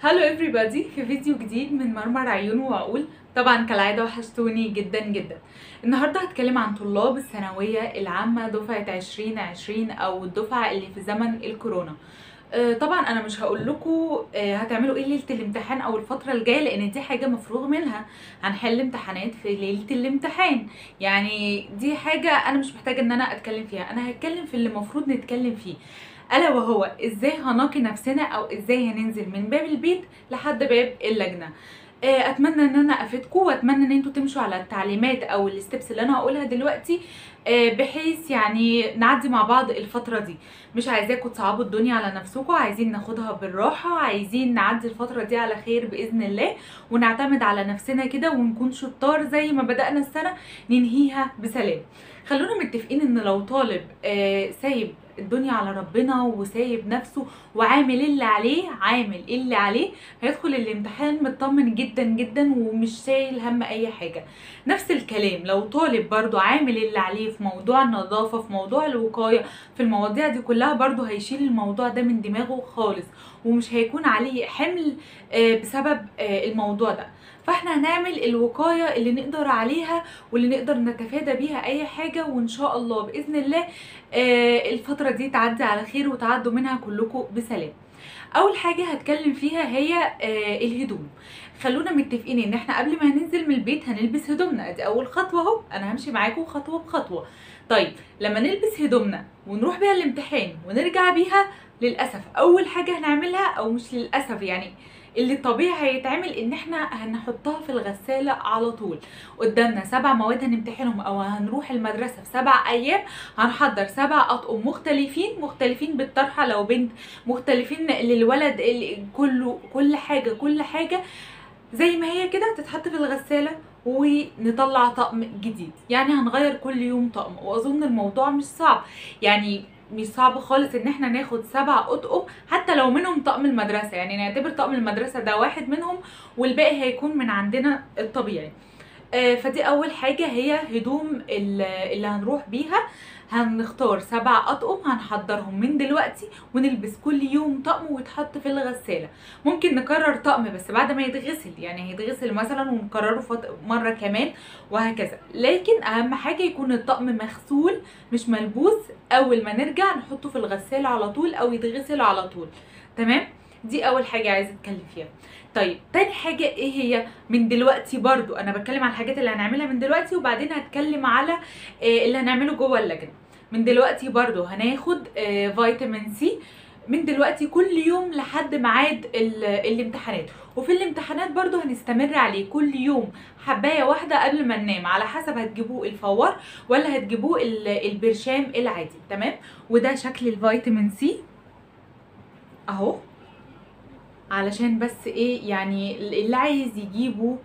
هالو everybody في فيديو جديد من مرمر عيون وعقول طبعا كالعادة وحشتوني جدا جدا النهاردة هتكلم عن طلاب الثانوية العامة دفعة 2020 او الدفعة اللي في زمن الكورونا آه، طبعا انا مش هقول لكم هتعملوا ايه ليله الامتحان او الفتره الجايه لان دي حاجه مفروغ منها هنحل امتحانات في ليله الامتحان يعني دي حاجه انا مش محتاجه ان انا اتكلم فيها انا هتكلم في اللي المفروض نتكلم فيه الا وهو ازاي هنقي نفسنا او ازاي هننزل من باب البيت لحد باب اللجنه آه، اتمنى ان انا افيدكم واتمنى ان انتوا تمشوا على التعليمات او الستبس اللي انا هقولها دلوقتي آه، بحيث يعني نعدي مع بعض الفتره دي مش عايزاكم تصعبوا الدنيا على نفسكم عايزين ناخدها بالراحه عايزين نعدي الفتره دي على خير باذن الله ونعتمد على نفسنا كده ونكون شطار زي ما بدانا السنه ننهيها بسلام خلونا متفقين ان لو طالب آه، سايب الدنيا على ربنا وسايب نفسه وعامل اللي عليه عامل اللي عليه هيدخل الامتحان مطمن جدا جدا ومش شايل هم اي حاجه نفس الكلام لو طالب برضو عامل اللي عليه في موضوع النظافه في موضوع الوقايه في المواضيع دي كلها برضو هيشيل الموضوع ده من دماغه خالص ومش هيكون عليه حمل آه، بسبب آه، الموضوع ده فاحنا هنعمل الوقايه اللي نقدر عليها واللي نقدر نتفادى بيها اي حاجه وان شاء الله باذن الله آه، الفتره دي تعدي على خير وتعدوا منها كلكم بسلام اول حاجه هتكلم فيها هي آه، الهدوم خلونا متفقين ان احنا قبل ما هننزل من البيت هنلبس هدومنا دي اول خطوه اهو انا همشي معاكم خطوه بخطوه طيب لما نلبس هدومنا ونروح بيها الامتحان ونرجع بيها للاسف اول حاجه هنعملها او مش للاسف يعني اللي طبيعي هيتعمل ان احنا هنحطها في الغسالة على طول قدامنا سبع مواد هنمتحنهم او هنروح المدرسة في سبع ايام هنحضر سبع اطقم مختلفين مختلفين بالطرحة لو بنت مختلفين للولد اللي كله كل حاجة كل حاجة زي ما هي كده تتحط في الغسالة ونطلع طقم جديد يعني هنغير كل يوم طقم واظن الموضوع مش صعب يعني مش صعب خالص ان احنا ناخد سبع اطقم حتى لو منهم طقم المدرسه يعني نعتبر طقم المدرسه ده واحد منهم والباقي هيكون من عندنا الطبيعي آه، فدي اول حاجه هي هدوم ال- اللي هنروح بيها هنختار سبع اطقم هنحضرهم من دلوقتي ونلبس كل يوم طقم ويتحط في الغساله ممكن نكرر طقم بس بعد ما يتغسل يعني هيتغسل مثلا ونكرره فط- مره كمان وهكذا لكن اهم حاجه يكون الطقم مغسول مش ملبوس اول ما نرجع نحطه في الغساله على طول او يتغسل على طول تمام دي اول حاجه عايزه اتكلم فيها طيب تاني حاجه ايه هي من دلوقتي برضو انا بتكلم على الحاجات اللي هنعملها من دلوقتي وبعدين هتكلم على آه، اللي هنعمله جوه اللجنه من دلوقتي برضو هناخد آه، فيتامين سي من دلوقتي كل يوم لحد ميعاد ال- الامتحانات وفي الامتحانات برضو هنستمر عليه كل يوم حبايه واحده قبل ما ننام على حسب هتجيبوه الفوار ولا هتجيبوه ال- البرشام العادي تمام وده شكل الفيتامين سي اهو علشان بس ايه يعني اللي عايز يجيبه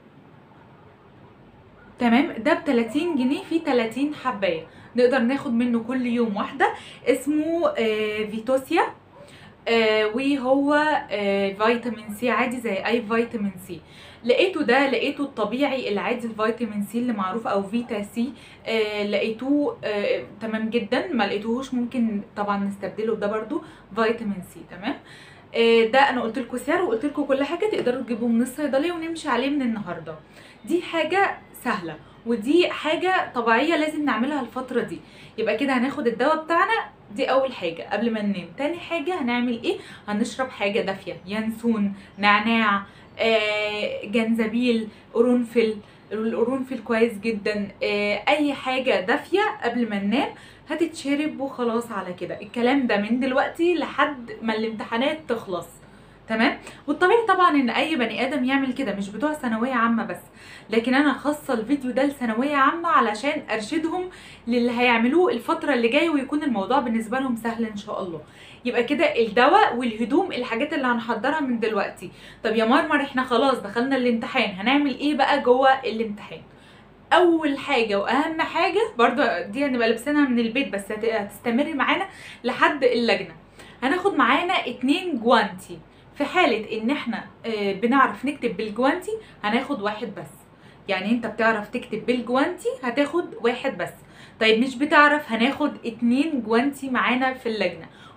تمام ده ب 30 جنيه فيه 30 حبايه نقدر ناخد منه كل يوم واحده اسمه آه فيتوسيا آه وهو آه فيتامين سي عادي زي اي فيتامين سي لقيته ده لقيته الطبيعي العادي الفيتامين سي اللي معروف او فيتا سي آه لقيتوه آه تمام جدا ما لقيتوهوش ممكن طبعا نستبدله ده برضو فيتامين سي تمام آه ده انا قلت لكم سعر وقلت لكم كل حاجه تقدروا تجيبوه من الصيدليه ونمشي عليه من النهارده دي حاجه سهله ودي حاجه طبيعيه لازم نعملها الفتره دي يبقى كده هناخد الدواء بتاعنا دي اول حاجه قبل ما ننام تاني حاجه هنعمل ايه هنشرب حاجه دافيه ينسون نعناع آه، جنزبيل قرنفل القرنفل كويس جدا آه، اي حاجه دافيه قبل ما ننام هتتشرب وخلاص على كده الكلام ده من دلوقتي لحد ما الامتحانات تخلص تمام والطبيعي طبعا ان اي بني ادم يعمل كده مش بتوع ثانويه عامه بس لكن انا خاصه الفيديو ده لثانويه عامه علشان ارشدهم للي هيعملوه الفتره اللي جايه ويكون الموضوع بالنسبه لهم سهل ان شاء الله يبقى كده الدواء والهدوم الحاجات اللي هنحضرها من دلوقتي طب يا مرمر احنا خلاص دخلنا الامتحان هنعمل ايه بقى جوه الامتحان اول حاجه واهم حاجه برضو دي هنبقى لابسينها من البيت بس هت- هتستمر معانا لحد اللجنه هناخد معانا اتنين جوانتي في حاله ان احنا آه، بنعرف نكتب بالجوانتي هناخد واحد بس يعني انت بتعرف تكتب بالجوانتي هتاخد واحد بس طيب مش بتعرف هناخد اتنين جوانتي معانا في اللجنه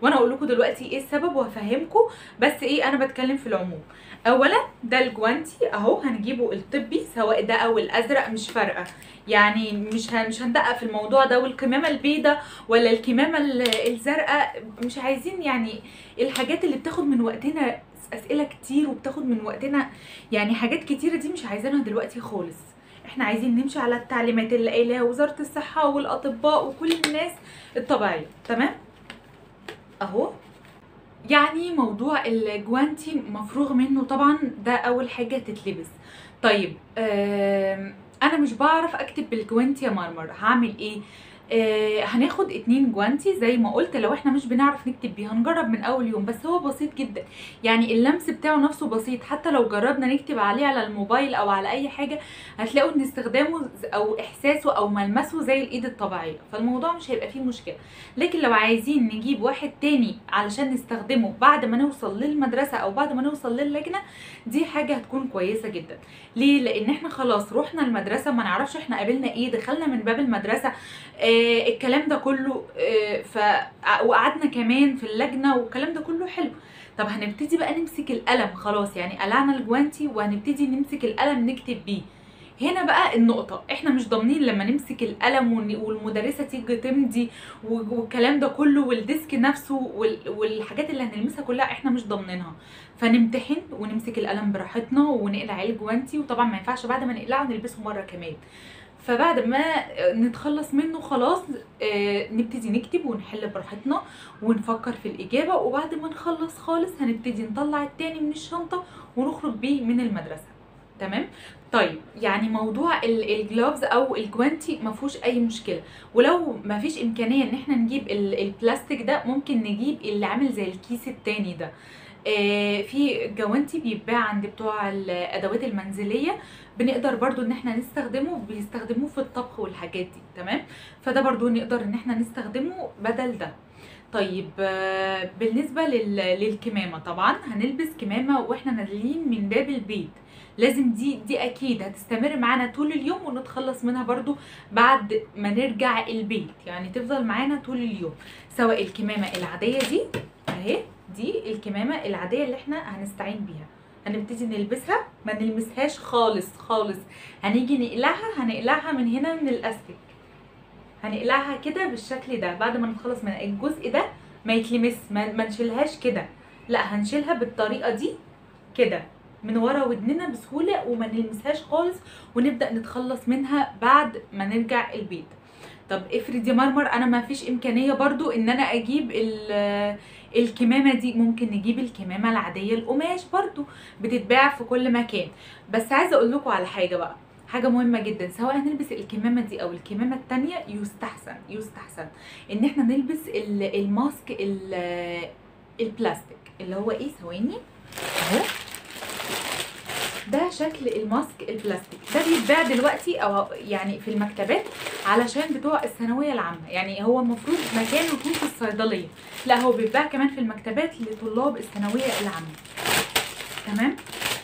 وانا هقول لكم دلوقتي ايه السبب وهفهمكم بس ايه انا بتكلم في العموم اولا ده الجوانتي اهو هنجيبه الطبي سواء ده او الازرق مش فارقه يعني مش هن- مش هندقق في الموضوع ده والكمامه البيضاء ولا الكمامه ال- الزرقاء مش عايزين يعني الحاجات اللي بتاخد من وقتنا اسئله كتير وبتاخد من وقتنا يعني حاجات كتيره دي مش عايزينها دلوقتي خالص احنا عايزين نمشي على التعليمات اللي قايلاها وزاره الصحه والاطباء وكل الناس الطبيعيه تمام اهو يعني موضوع الجوانتي مفروغ منه طبعا ده اول حاجه تتلبس طيب آم، انا مش بعرف اكتب بالجوانتي يا مرمر هعمل ايه آه هناخد اتنين جوانتي زي ما قلت لو احنا مش بنعرف نكتب بيه هنجرب من اول يوم بس هو بسيط جدا يعني اللمس بتاعه نفسه بسيط حتى لو جربنا نكتب عليه على الموبايل او على اي حاجه هتلاقوا ان استخدامه ز- او احساسه او ملمسه زي الايد الطبيعيه فالموضوع مش هيبقى فيه مشكله لكن لو عايزين نجيب واحد تاني علشان نستخدمه بعد ما نوصل للمدرسه او بعد ما نوصل للجنه دي حاجه هتكون كويسه جدا ليه لان احنا خلاص رحنا المدرسه ما نعرفش احنا قابلنا ايه دخلنا من باب المدرسه آه الكلام ده كله آه ف وقعدنا كمان في اللجنه والكلام ده كله حلو طب هنبتدي بقى نمسك القلم خلاص يعني قلعنا الجوانتي وهنبتدي نمسك القلم نكتب بيه هنا بقى النقطة احنا مش ضامنين لما نمسك القلم ون- والمدرسة تيجي تمضي و- والكلام ده كله والديسك نفسه وال- والحاجات اللي هنلمسها كلها احنا مش ضامنينها فنمتحن ونمسك القلم براحتنا ونقلع الجوانتي وطبعا ما ينفعش بعد ما نقلعه نلبسه مرة كمان فبعد ما نتخلص منه خلاص آه، نبتدي نكتب ونحل براحتنا ونفكر في الإجابة وبعد ما نخلص خالص هنبتدي نطلع التاني من الشنطة ونخرج بيه من المدرسة تمام طيب يعني موضوع ال- الجلوفز او الجوانتي ما فيهوش اي مشكله ولو ما فيش امكانيه ان احنا نجيب ال- البلاستيك ده ممكن نجيب اللي عامل زي الكيس التاني ده آه، في جوانتي بيتباع عند بتوع الادوات المنزليه بنقدر برضو ان احنا نستخدمه بيستخدموه في الطبخ والحاجات دي تمام فده برضو نقدر ان احنا نستخدمه بدل ده طيب آه، بالنسبة لل- للكمامة طبعا هنلبس كمامة واحنا نازلين من باب البيت لازم دي دي اكيد هتستمر معانا طول اليوم ونتخلص منها برضو بعد ما نرجع البيت يعني تفضل معانا طول اليوم سواء الكمامة العادية دي اهي دي الكمامة العادية اللي احنا هنستعين بيها هنبتدي نلبسها ما نلمسهاش خالص خالص هنيجي نقلعها هنقلعها من هنا من الاستك هنقلعها كده بالشكل ده بعد ما نخلص من الجزء ده ما يتلمس ما, ما نشيلهاش كده لا هنشيلها بالطريقه دي كده من ورا ودننا بسهوله وما نلمسهاش خالص ونبدا نتخلص منها بعد ما نرجع البيت طب افرض يا مرمر انا ما فيش امكانيه برضو ان انا اجيب ال- الكمامه دي ممكن نجيب الكمامه العاديه القماش برضو بتتباع في كل مكان بس عايزه اقول لكم على حاجه بقى حاجه مهمه جدا سواء هنلبس الكمامه دي او الكمامه التانية يستحسن يستحسن ان احنا نلبس ال- الماسك ال- البلاستيك اللي هو ايه ثواني اهو ده شكل الماسك البلاستيك ده بيتباع دلوقتي او يعني في المكتبات علشان بتوع الثانويه العامه يعني هو المفروض مكانه يكون في الصيدليه لا هو بيتباع كمان في المكتبات لطلاب الثانويه العامه تمام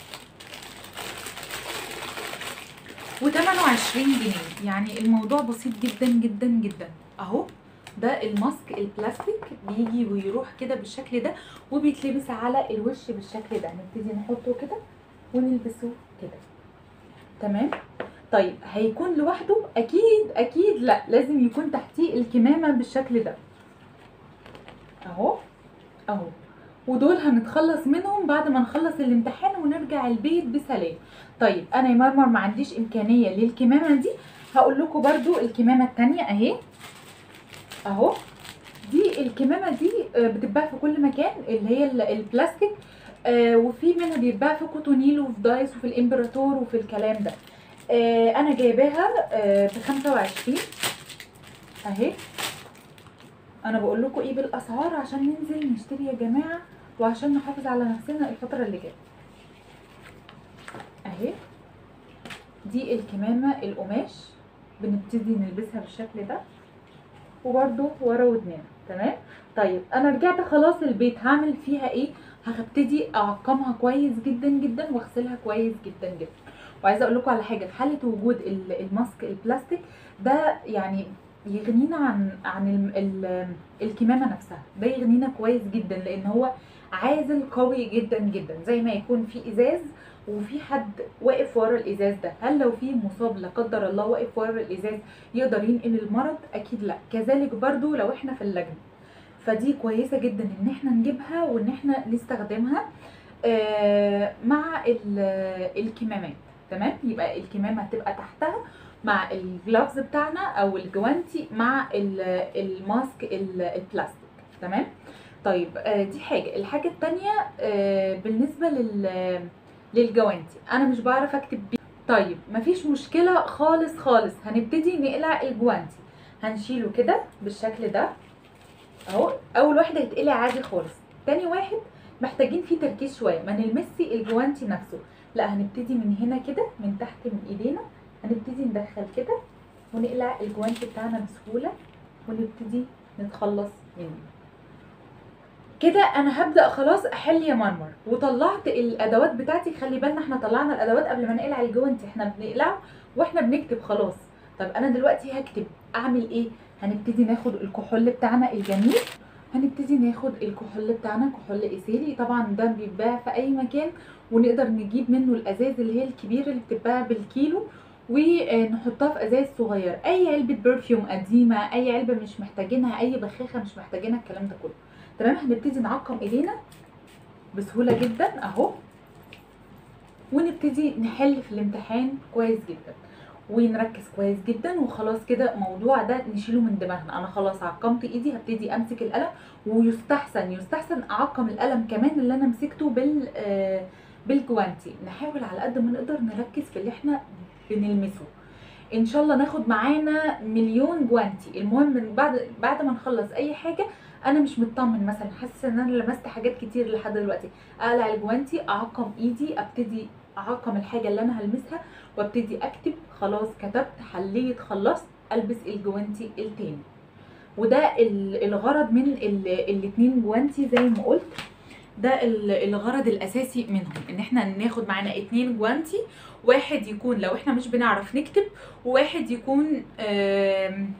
وثمنه 20 جنيه يعني الموضوع بسيط جدا جدا جدا اهو ده الماسك البلاستيك بيجي ويروح كده بالشكل ده وبيتلبس على الوش بالشكل ده نبتدي نحطه كده ونلبسه كده تمام طيب هيكون لوحده اكيد اكيد لا لازم يكون تحتيه الكمامه بالشكل ده اهو اهو ودول هنتخلص منهم بعد ما نخلص الامتحان ونرجع البيت بسلام طيب انا يا مرمر ما عنديش امكانيه للكمامه دي هقول لكم برضو الكمامه التانية اهي اهو دي الكمامه دي آه، بتتباع في كل مكان اللي هي ال- البلاستيك آه، وفي منها بيتباع في كوتونيل وفي دايس وفي الامبراطور وفي الكلام ده آه، انا جايباها ب 25 اهي انا بقول لكم ايه بالاسعار عشان ننزل نشتري يا جماعه وعشان نحافظ على نفسنا الفتره اللي جايه اهي دي الكمامه القماش بنبتدي نلبسها بالشكل ده وبرده ورا ودننا تمام طيب انا رجعت خلاص البيت هعمل فيها ايه هبتدي اعقمها كويس جدا جدا واغسلها كويس جدا جدا وعايزه اقول لكم على حاجه في حاله وجود ال- الماسك البلاستيك ده يعني يغنينا عن عن ال ال الكمامه نفسها ده يغنينا كويس جدا لان هو عازل قوي جدا جدا زي ما يكون في ازاز وفي حد واقف ورا الازاز ده هل لو في مصاب لا قدر الله واقف ورا الازاز يقدر ينقل المرض اكيد لا كذلك برضو لو احنا في اللجنه فدي كويسه جدا ان احنا نجيبها وان احنا نستخدمها آه، مع ال- الكمامات تمام يبقى الكمامه هتبقى تحتها مع الجلافز بتاعنا او الجوانتي مع ال- الماسك ال- البلاستيك تمام طيب آه، دي حاجه الحاجه التانية آه، بالنسبه لل للجوانتي انا مش بعرف اكتب بيه طيب مفيش مشكله خالص خالص هنبتدي نقلع الجوانتي هنشيله كده بالشكل ده اهو اول واحد هيتقلع عادي خالص تاني واحد محتاجين فيه تركيز شويه ما نلمسي الجوانتي نفسه لا هنبتدي من هنا كده من تحت من ايدينا هنبتدي ندخل كده ونقلع الجوانتي بتاعنا بسهوله ونبتدي نتخلص منه كده انا هبدا خلاص احل يا مرمر وطلعت الادوات بتاعتي خلي بالنا احنا طلعنا الادوات قبل ما نقلع الجوانتي احنا بنقلعه واحنا بنكتب خلاص طب انا دلوقتي هكتب اعمل ايه هنبتدي ناخد الكحول بتاعنا الجميل هنبتدي ناخد الكحول بتاعنا كحول ايثيلي طبعا ده بيتباع في اي مكان ونقدر نجيب منه الازاز اللي هي الكبيره اللي بتتباع بالكيلو ونحطها في ازاز صغير اي علبه برفيوم قديمه اي علبه مش محتاجينها اي بخاخه مش محتاجينها الكلام ده كله تمام هنبتدي نعقم ايدينا بسهوله جدا اهو ونبتدي نحل في الامتحان كويس جدا ونركز كويس جدا وخلاص كده الموضوع ده نشيله من دماغنا انا خلاص عقمت ايدي هبتدي امسك القلم ويستحسن يستحسن اعقم القلم كمان اللي انا مسكته بال آه، بالجوانتي نحاول على قد ما نقدر نركز في اللي احنا بنلمسه ان شاء الله ناخد معانا مليون جوانتي المهم من بعد بعد ما نخلص اي حاجه انا مش مطمن مثلا حاسه ان انا لمست حاجات كتير لحد دلوقتي اقلع الجوانتي اعقم ايدي ابتدي اعقم الحاجه اللي انا هلمسها وابتدي اكتب خلاص كتبت حليت خلصت البس الجوانتي التاني وده ال- الغرض من ال- الاتنين جوانتي زي ما قلت ده ال- الغرض الاساسي منهم ان احنا ناخد معانا اتنين جوانتي واحد يكون لو احنا مش بنعرف نكتب وواحد يكون آم،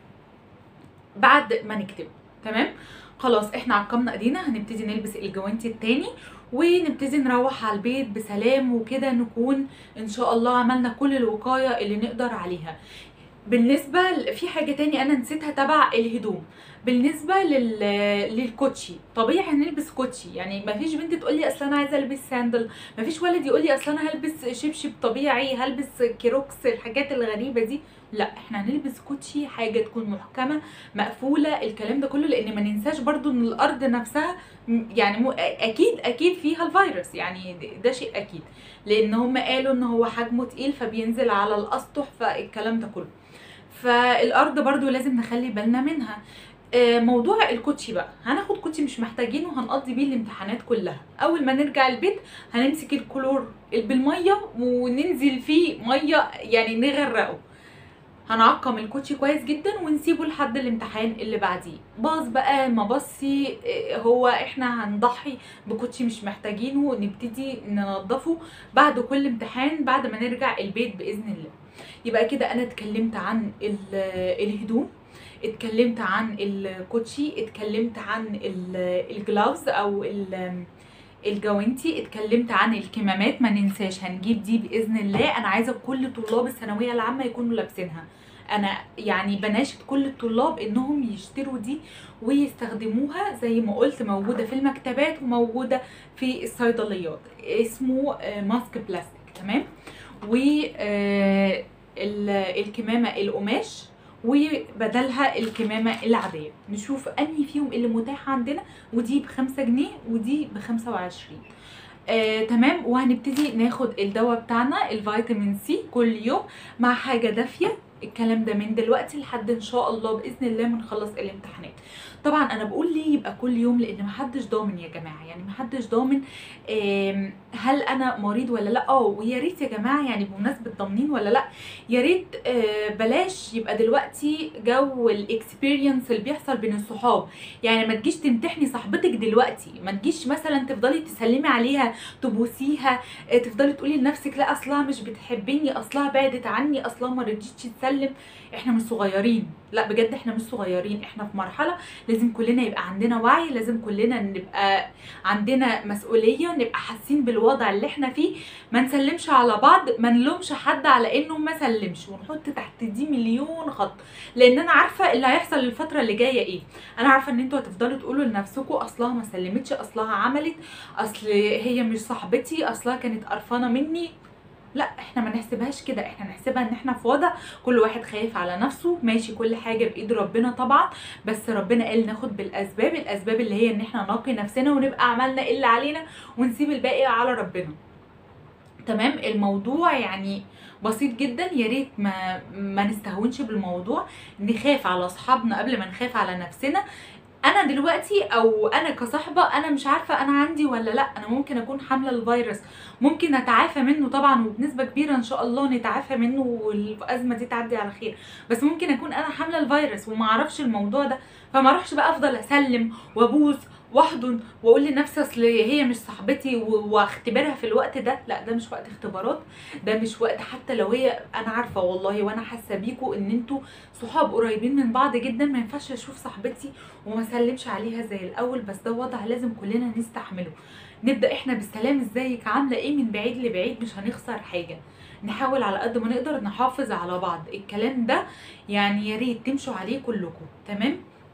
بعد ما نكتب تمام خلاص احنا عقمنا ايدينا هنبتدي نلبس الجوانتي التاني ونبتدي نروح على البيت بسلام وكده نكون ان شاء الله عملنا كل الوقايه اللي نقدر عليها بالنسبه ل- في حاجه تاني انا نسيتها تبع الهدوم بالنسبه لل... للكوتشي طبيعي هنلبس كوتشي يعني ما فيش بنت تقول لي اصل انا عايزه البس ساندل ما فيش ولد يقول لي اصل انا هلبس شبشب طبيعي هلبس كيروكس الحاجات الغريبه دي لا احنا هنلبس كوتشي حاجه تكون محكمه مقفوله الكلام ده كله لان ما ننساش برضو ان الارض نفسها م- يعني مو اكيد اكيد فيها الفيروس يعني ده- ده شيء اكيد لان هم قالوا ان هو حجمه تقيل فبينزل على الاسطح فالكلام ده كله فالارض برضو لازم نخلي بالنا منها آه، موضوع الكوتشي بقى هناخد كوتشي مش محتاجينه وهنقضي بيه الامتحانات كلها اول ما نرجع البيت هنمسك الكلور بالميه وننزل فيه ميه يعني نغرقه هنعقم الكوتشي كويس جدا ونسيبه لحد الامتحان اللي بعديه باظ بقى ما بصي آه، هو احنا هنضحي بكوتشي مش محتاجينه نبتدي ننضفه بعد كل امتحان بعد ما نرجع البيت باذن الله يبقى كده انا اتكلمت عن ال- الهدوم اتكلمت عن الكوتشي اتكلمت عن ال- الجلافز او ال- الجوانتي اتكلمت عن الكمامات ما ننساش هنجيب دي باذن الله انا عايزه كل طلاب الثانويه العامه يكونوا لابسينها انا يعني بناشد كل الطلاب انهم يشتروا دي ويستخدموها زي ما قلت موجوده في المكتبات وموجوده في الصيدليات اسمه آه، ماسك بلاستيك تمام و آه، ال- الكمامه القماش وبدلها الكمامه العاديه نشوف انهي فيهم اللي متاح عندنا ودي بخمسة جنيه ودي بخمسة وعشرين آه، تمام وهنبتدي ناخد الدواء بتاعنا الفيتامين سي كل يوم مع حاجه دافيه الكلام ده من دلوقتي لحد ان شاء الله باذن الله ما نخلص الامتحانات طبعا انا بقول ليه يبقى كل يوم لان محدش ضامن يا جماعه يعني محدش ضامن آم، هل انا مريض ولا لا اه ويا ريت يا جماعه يعني بمناسبه ضامنين ولا لا يا ريت آه، بلاش يبقى دلوقتي جو الاكسبيرينس اللي بيحصل بين الصحاب يعني ما تجيش تمتحني صاحبتك دلوقتي ما تجيش مثلا تفضلي تسلمي عليها تبوسيها آه، تفضلي تقولي لنفسك لا اصلها مش بتحبني اصلها بعدت عني اصلها ما رضيتش تسلم احنا مش صغيرين لا بجد احنا مش صغيرين احنا في مرحله لازم كلنا يبقى عندنا وعي لازم كلنا نبقى عندنا مسؤوليه نبقى حاسين بالوضع اللي احنا فيه ما نسلمش على بعض ما نلومش حد على انه ما سلمش ونحط تحت دي مليون خط لان انا عارفه اللي هيحصل الفتره اللي جايه ايه انا عارفه ان انتوا هتفضلوا تقولوا لنفسكم اصلها ما سلمتش اصلها عملت اصل هي مش صاحبتي اصلها كانت قرفانه مني لا احنا ما نحسبهاش كده احنا نحسبها ان احنا في وضع كل واحد خايف على نفسه ماشي كل حاجه بايد ربنا طبعا بس ربنا قال ناخد بالاسباب الاسباب اللي هي ان احنا نقي نفسنا ونبقى عملنا اللي علينا ونسيب الباقي على ربنا تمام الموضوع يعني بسيط جدا يا ريت ما ما نستهونش بالموضوع نخاف على اصحابنا قبل ما نخاف على نفسنا انا دلوقتي او انا كصاحبه انا مش عارفه انا عندي ولا لا انا ممكن اكون حامله الفيروس ممكن نتعافى منه طبعا وبنسبه كبيره ان شاء الله نتعافى منه والازمه دي تعدي على خير بس ممكن اكون انا حامله الفيروس وما اعرفش الموضوع ده فما اروحش بقى افضل اسلم وابوس واحضن واقول لنفسي اصل هي مش صاحبتي و- واختبرها في الوقت ده لا ده مش وقت اختبارات ده مش وقت حتى لو هي انا عارفه والله وانا حاسه بيكوا ان انتوا صحاب قريبين من بعض جدا ما ينفعش اشوف صاحبتي وما اسلمش عليها زي الاول بس ده وضع لازم كلنا نستحمله نبدا احنا بالسلام ازيك عامله ايه من بعيد لبعيد مش هنخسر حاجه نحاول على قد ما نقدر نحافظ على بعض الكلام ده يعني يا ريت تمشوا عليه كلكم تمام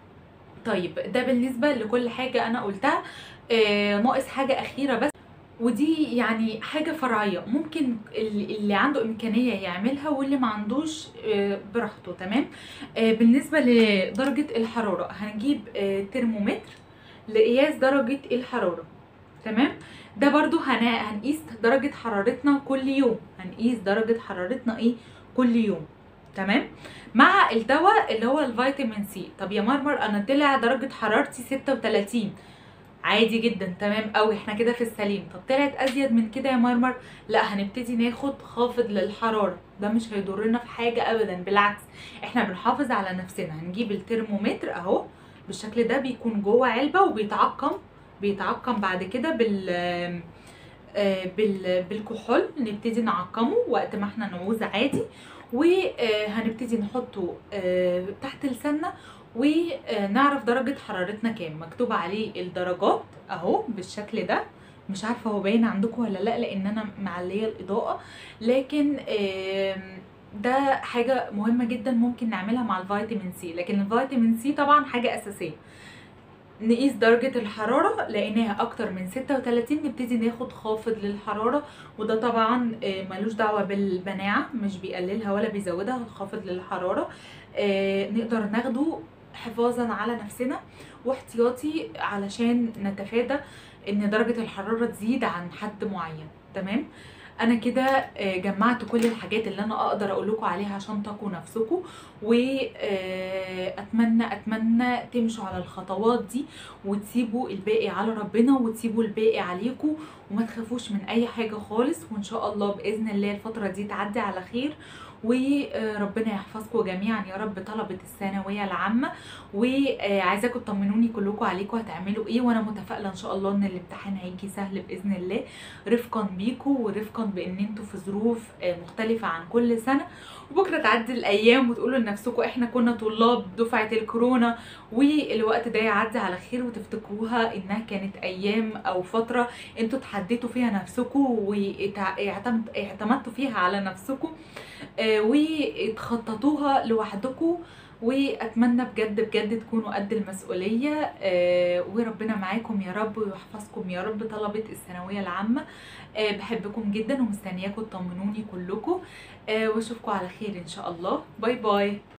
طيب ده بالنسبه لكل حاجه انا قلتها آه ناقص حاجه اخيره بس ودي يعني حاجة فرعية ممكن اللي اللي عنده إمكانية يعملها واللي ما عندوش آه، براحته تمام آه، بالنسبة لدرجة الحرارة هنجيب آه، ترمومتر لقياس درجة الحرارة تمام ده برضو هن- هنقيس درجة حرارتنا كل يوم هنقيس درجة حرارتنا ايه كل يوم تمام مع الدواء اللي هو الفيتامين سي طب يا مرمر انا طلع درجة حرارتي 36 عادي جدا تمام قوي احنا كده في السليم طب طلعت ازيد من كده يا مرمر لا هنبتدي ناخد خافض للحراره ده مش هيضرنا في حاجه ابدا بالعكس احنا بنحافظ على نفسنا هنجيب الترمومتر اهو بالشكل ده بيكون جوه علبه وبيتعقم بيتعقم بعد كده بال آه، بال بالكحول نبتدي نعقمه وقت ما احنا نعوز عادي وهنبتدي نحطه آه، تحت لساننا ونعرف درجة حرارتنا كام مكتوب عليه الدرجات اهو بالشكل ده مش عارفة هو باين عندكم ولا لا لان انا معلية الاضاءة لكن آم، ده حاجة مهمة جدا ممكن نعملها مع الفيتامين سي لكن الفيتامين سي طبعا حاجة اساسية نقيس درجة الحرارة لقيناها أكتر من 36 نبتدي ناخد خافض للحرارة وده طبعا آه، ملوش دعوة بالمناعة مش بيقللها ولا بيزودها هو خافض للحرارة آه، نقدر ناخده حفاظا على نفسنا واحتياطي علشان نتفادى ان درجة الحرارة تزيد عن حد معين تمام انا كده آه، جمعت كل الحاجات اللي انا اقدر اقول لكم عليها عشان تقوا نفسكم واتمنى اتمنى تمشوا على الخطوات دي وتسيبوا الباقي على ربنا وتسيبوا الباقي عليكم وما تخافوش من اي حاجه خالص وان شاء الله باذن الله الفتره دي تعدي على خير وربنا يحفظكم جميعا يا رب طلبة الثانوية العامة وعايزاكم تطمنوني كلكم عليكم هتعملوا ايه وانا متفائلة ان شاء الله ان الامتحان هيجي سهل باذن الله رفقا بيكم ورفقا بان انتوا في ظروف آه، مختلفة عن كل سنة وبكرة تعدي الايام وتقولوا لنفسكم احنا كنا طلاب دفعة الكورونا والوقت ده يعدي على خير وتفتكروها انها كانت ايام او فترة انتوا تحديتوا فيها نفسكم واعتمدتوا فيها على نفسكم آه، وتخططوها لوحدكم واتمنى بجد بجد تكونوا قد المسؤوليه آه، وربنا معاكم يا رب ويحفظكم يا رب طلبه الثانويه العامه آه، بحبكم جدا ومستنياكم تطمنوني كلكم آه، واشوفكم على خير ان شاء الله باي باي